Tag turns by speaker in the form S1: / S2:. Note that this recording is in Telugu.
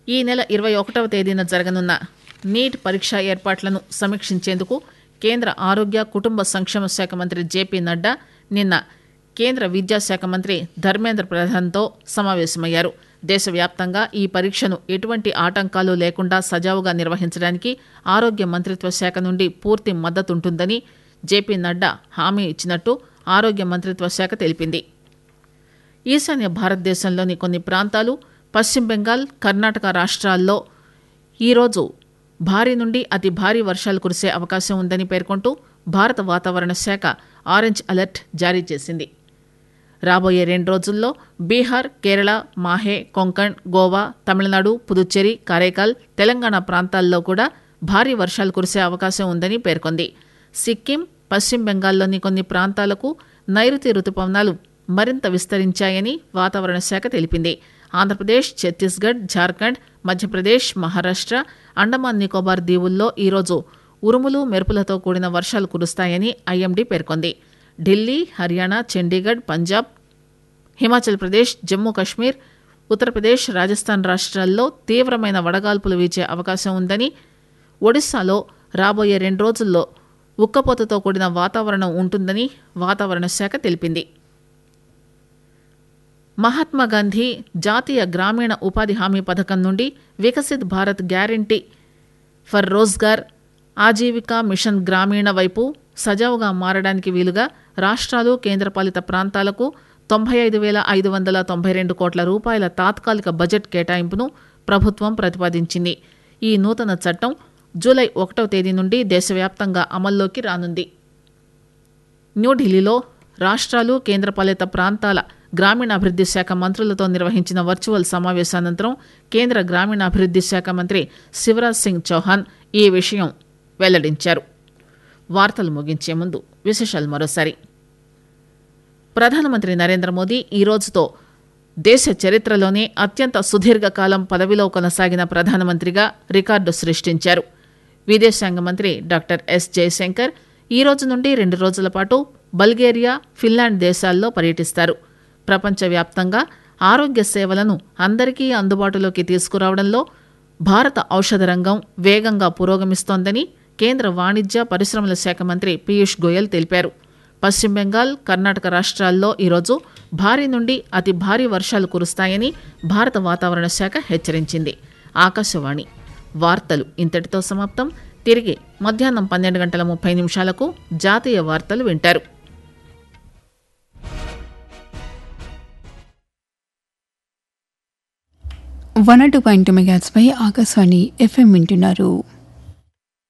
S1: ఈ నెల ఇరవై ఒకటవ తేదీన జరగనున్న నీట్ పరీక్ష ఏర్పాట్లను సమీక్షించేందుకు కేంద్ర ఆరోగ్య కుటుంబ సంక్షేమ శాఖ మంత్రి జేపీ నడ్డా నిన్న కేంద్ర విద్యాశాఖ మంత్రి ధర్మేంద్ర ప్రధాన్తో సమావేశమయ్యారు దేశవ్యాప్తంగా ఈ పరీక్షను ఎటువంటి ఆటంకాలు లేకుండా సజావుగా నిర్వహించడానికి ఆరోగ్య మంత్రిత్వ శాఖ నుండి పూర్తి మద్దతుంటుందని జేపీ నడ్డా హామీ ఇచ్చినట్టు ఆరోగ్య మంత్రిత్వ శాఖ తెలిపింది ఈశాన్య భారతదేశంలోని కొన్ని ప్రాంతాలు పశ్చిమ బెంగాల్ కర్ణాటక రాష్ట్రాల్లో ఈరోజు భారీ నుండి అతి భారీ వర్షాలు కురిసే అవకాశం ఉందని పేర్కొంటూ భారత వాతావరణ శాఖ ఆరెంజ్ అలర్ట్ జారీ చేసింది రాబోయే రెండు రోజుల్లో బీహార్ కేరళ మాహే కొంకణ్ గోవా తమిళనాడు పుదుచ్చేరి కారైకాల్ తెలంగాణ ప్రాంతాల్లో కూడా భారీ వర్షాలు కురిసే అవకాశం ఉందని పేర్కొంది సిక్కిం పశ్చిమ బెంగాల్లోని కొన్ని ప్రాంతాలకు నైరుతి రుతుపవనాలు మరింత విస్తరించాయని వాతావరణ శాఖ తెలిపింది ఆంధ్రప్రదేశ్ ఛత్తీస్గఢ్ జార్ఖండ్ మధ్యప్రదేశ్ మహారాష్ట్ర అండమాన్ నికోబార్ దీవుల్లో ఈరోజు ఉరుములు మెరుపులతో కూడిన వర్షాలు కురుస్తాయని ఐఎండీ పేర్కొంది ఢిల్లీ హర్యానా చండీగఢ్ పంజాబ్ హిమాచల్ ప్రదేశ్ జమ్మూ కశ్మీర్ ఉత్తరప్రదేశ్ రాజస్థాన్ రాష్ట్రాల్లో తీవ్రమైన వడగాల్పులు వీచే అవకాశం ఉందని ఒడిశాలో రాబోయే రెండు రోజుల్లో ఉక్కపోతతో కూడిన వాతావరణం ఉంటుందని వాతావరణ శాఖ తెలిపింది మహాత్మా గాంధీ జాతీయ గ్రామీణ ఉపాధి హామీ పథకం నుండి Viksit Bharat guarantee for Rozgar Ajeevika mission Gramin వైపు సజావుగా మారడానికి వీలుగా రాష్ట్రాలు కేంద్రపాలిత ప్రాంతాలకు తొంభై ఐదు వేల ఐదు వందల తొంభై రెండు కోట్ల రూపాయల తాత్కాలిక బడ్జెట్ కేటాయింపును ప్రభుత్వం ప్రతిపాదించింది ఈ నూతన చట్టం జూలై ఒకటవ తేదీ నుండి దేశవ్యాప్తంగా అమల్లోకి రానుంది న్యూఢిల్లీలో రాష్ట్రాలు కేంద్రపాలిత ప్రాంతాల గ్రామీణాభివృద్ది శాఖ మంత్రులతో నిర్వహించిన వర్చువల్ సమావేశానంతరం కేంద్ర గ్రామీణాభివృద్ది శాఖ మంత్రి శివరాజ్ సింగ్ చౌహాన్ ఈ విషయం వెల్లడించారు వార్తలు ముగించే ముందు విశేషాలు మరోసారి ప్రధానమంత్రి నరేంద్ర మోదీ ఈ రోజుతో దేశ చరిత్రలోనే అత్యంత సుదీర్ఘకాలం పదవిలో కొనసాగిన ప్రధానమంత్రిగా రికార్డు సృష్టించారు విదేశాంగ మంత్రి డాక్టర్ ఎస్ జయశంకర్ ఈ రోజు నుండి రెండు రోజుల పాటు బల్గేరియా ఫిన్లాండ్ దేశాల్లో పర్యటిస్తారు ప్రపంచవ్యాప్తంగా ఆరోగ్య సేవలను అందరికీ అందుబాటులోకి తీసుకురావడంలో భారత ఔషధ రంగం వేగంగా పురోగమిస్తోందని కేంద్ర వాణిజ్య పరిశ్రమల శాఖ మంత్రి పీయూష్ గోయల్ తెలిపారు పశ్చిమ బెంగాల్ కర్ణాటక రాష్ట్రాల్లో ఈరోజు భారీ నుండి అతి భారీ వర్షాలు కురుస్తాయని భారత వాతావరణ శాఖ హెచ్చరించింది ఆకాశవాణి వార్తలు ఇంతటితో సమాప్తం తిరిగి మధ్యాహ్నం పన్నెండు గంటల ముప్పై నిమిషాలకు జాతీయ వార్తలు వింటారు
S2: వన్ టూ పాయింట్ మెగాట్స్పై ఆకాశవాణి ఎఫ్ఎం వింటున్నారు